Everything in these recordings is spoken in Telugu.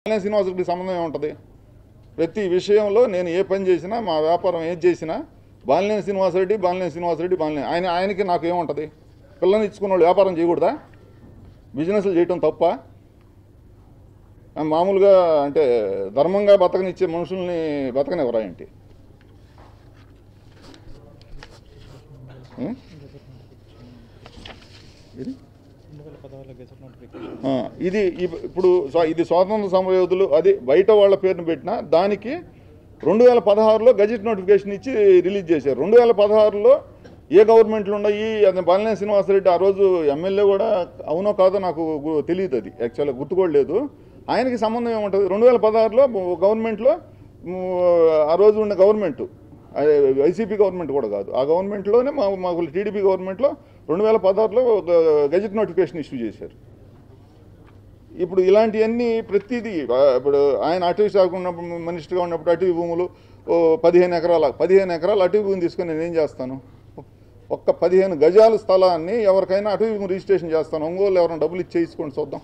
బాలినేని శ్రీనివాసరెడ్డి సంబంధం ఏముంటుంది ప్రతి విషయంలో నేను ఏ పని చేసినా మా వ్యాపారం ఏది చేసినా బాలినేని శ్రీనివాసరెడ్డి బాలినేని శ్రీనివాసరెడ్డి బాలినేని ఆయన ఆయనకి నాకు ఏముంటుంది పిల్లని ఇచ్చుకున్న వాళ్ళు వ్యాపారం చేయకూడదా బిజినెస్లు చేయటం తప్ప ఆ మామూలుగా అంటే ధర్మంగా బతకనిచ్చే మనుషుల్ని బతకనివ్వరా ఏంటి ఉం? ఇది రెండు వేల పదహారులో గెజెట్ నోటిఫికేషన్ ఆ, ఇది ఇప్- ఇప్పుడు స్వా- ఇది స్వాతంత్ర సమరయోధులు అది బయట వాళ్ళ పేరును పెట్టినా దానికి రెండు వేల పదహారులో గజెట్ నోటిఫికేషన్ ఇచ్చి రిలీజ్ చేశారు రెండు వేల పదహారులో ఏ గవర్నమెంట్లు ఉన్నాయి అది బాలినేని శ్రీనివాసరెడ్డి ఆ రోజు ఎమ్మెల్యే కూడా అవునో కాదో నాకు గు- తెలియదు అది యాక్చువల్గా గుర్తుకోలేదు ఆయనకి సంబంధం ఏముంటుంది రెండు వేల పదహారులో గవర్నమెంట్లో మ్, ఆ రోజు ఉన్న గవర్నమెంట్ వైసీపీ గవర్నమెంట్ కూడా కాదు ఆ గవర్నమెంట్లోనే మా మాకు టీడీపీ గవర్నమెంట్లో రెండు వేల పదహారులో గజెట్ నోటిఫికేషన్ ఇష్యూ చేశారు ఇప్పుడు ఇలాంటివన్నీ ప్రతిదీ ఆ, ఇప్పుడు ఆయన అటవీ శాఖ ఉన్నప్పుడు మినిస్టర్గా ఉన్నప్పుడు అటవీ భూములు ఓ పదిహేను ఎకరాల పదిహేను ఎకరాలు అటవీ భూమిని తీసుకొని నేను ఏం చేస్తాను ఒక్క పదిహేను గజాల స్థలాన్ని ఎవరికైనా అటవీ భూమి రిజిస్ట్రేషన్ చేస్తాను ఒంగోలు ఎవరైనా డబ్బులు ఇచ్చి చేసుకోండి చూద్దాం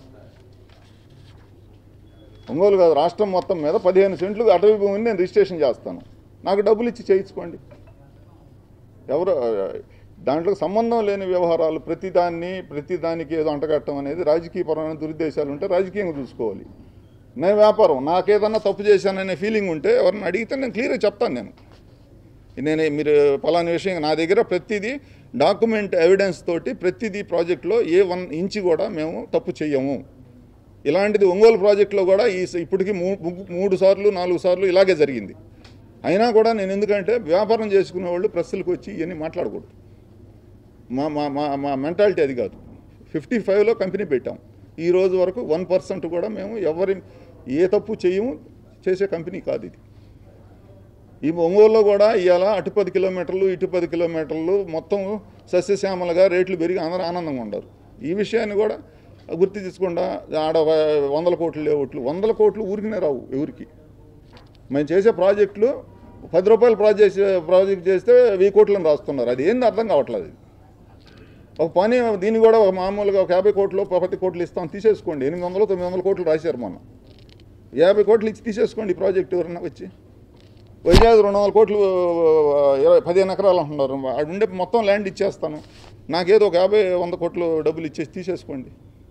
ఒంగోలు కాదు రాష్ట్రం మొత్తం మీద పదిహేను సెంట్లు అటవీ భూమిని నేను రిజిస్ట్రేషన్ చేస్తాను నాకు డబ్బులు ఇచ్చి చేయించుకోండి ఎవరు దాంట్లో సంబంధం లేని వ్యవహారాలు ప్రతిదాన్ని ప్రతిదానికి ఏదో అంటగట్టడం అనేది రాజకీయపరమైన దురుద్దేశాలు ఉంటే రాజకీయంగా చూసుకోవాలి నేను వ్యాపారం నాకేదన్నా తప్పు చేశాననే ఫీలింగ్ ఉంటే ఎవరిని అడిగితే నేను క్లియర్గా చెప్తాను నేను నేను మీరు పలానా విషయం నా దగ్గర ప్రతిదీ డాక్యుమెంట్ ఎవిడెన్స్ తోటి ప్రతిదీ ప్రాజెక్ట్లో ఏ వన్ ఇంచి కూడా మేము తప్పు చెయ్యము ఇలాంటిది ఒంగోలు ప్రాజెక్టులో కూడా ఈ ఇప్పటికీ మూ- ము- మూడు సార్లు నాలుగు సార్లు ఇలాగే జరిగింది అయినా కూడా నేను ఎందుకంటే వ్యాపారం చేసుకునే వాళ్ళు ప్రెస్సులకు వచ్చి ఇవన్నీ మాట్లాడకూడదు మా మా మా మా మెంటాలిటీ అది కాదు ఫిఫ్టీ ఫైవ్లో కంపెనీ పెట్టాం ఈ రోజు వరకు వన్ పర్సెంట్ కూడా మేము ఎవరి ఏ తప్పు చేయము చేసే కంపెనీ కాదు ఇది ఈ ఒంగోలులో కూడా ఇవాళ అటు పది కిలోమీటర్లు ఇటు పది కిలోమీటర్లు మొత్తం సస్యశ్యామలుగా రేట్లు పెరిగి అందరూ ఆనందంగా ఉండరు ఈ విషయాన్ని కూడా గుర్తు తీసుకుండా ఆడ వ- వందల కోట్లు లేవట్లు వందల కోట్లు ఊరికినే రావు ఎవరికి మేము చేసే ప్రాజెక్టులు పది రూపాయలు ప్రాజెక్ట్ ప్రాజెక్ట్ చేస్తే వెయ్యి కోట్లను రాస్తున్నారు అది ఏంది అర్థం కావట్లేదు ఇది. ఒక పని దీన్ని కూడా ఒక మామూలుగా ఒక యాభై కోట్లు పది కోట్లు ఇస్తాం తీసేసుకోండి ఎనిమిది వందలు తొమ్మిది వందల కోట్లు రాశారు మొన్న యాభై కోట్లు ఇచ్చి తీసేసుకోండి ఈ ప్రాజెక్ట్ ఎవరన్నా వచ్చి వైజాగ్ రెండు వందల కోట్లు ఆ, ఇరవై పదిహేను ఎకరాలు అంటున్నారు అది ఉండే మొత్తం ల్యాండ్ ఇచ్చేస్తాను నాకేదో ఒక యాభై వంద కోట్లు డబ్బులు ఇచ్చేసి తీసేసుకోండి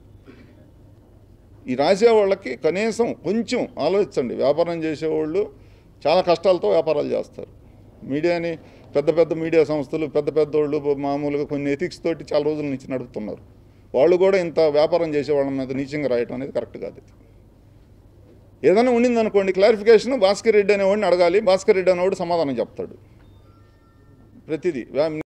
ఈ రాసే వాళ్ళకి కనీసం కొంచెం ఆలోచించండి వ్యాపారం చేసేవాళ్ళు చాలా కష్టాలతో వ్యాపారాలు చేస్తారు మీడియాని పెద్ద పెద్ద మీడియా సంస్థలు పెద్ద పెద్ద వాళ్ళు మామూలుగా కొన్ని ఎథిక్స్ తోటి చాలా రోజుల నుంచి నడుపుతున్నారు వాళ్ళు కూడా ఇంత వ్యాపారం చేసే వాళ్ళ మీద నీచంగా రాయటం అనేది కరెక్ట్ కాదు ఇది ఏదైనా ఉండిందనుకోండి క్లారిఫికేషన్ భాస్కర్ రెడ్డి అనేవాడిని అడగాలి భాస్కర్ రెడ్డి అనేవాడు సమాధానం చెప్తాడు ప్రతిదీ వ్యా-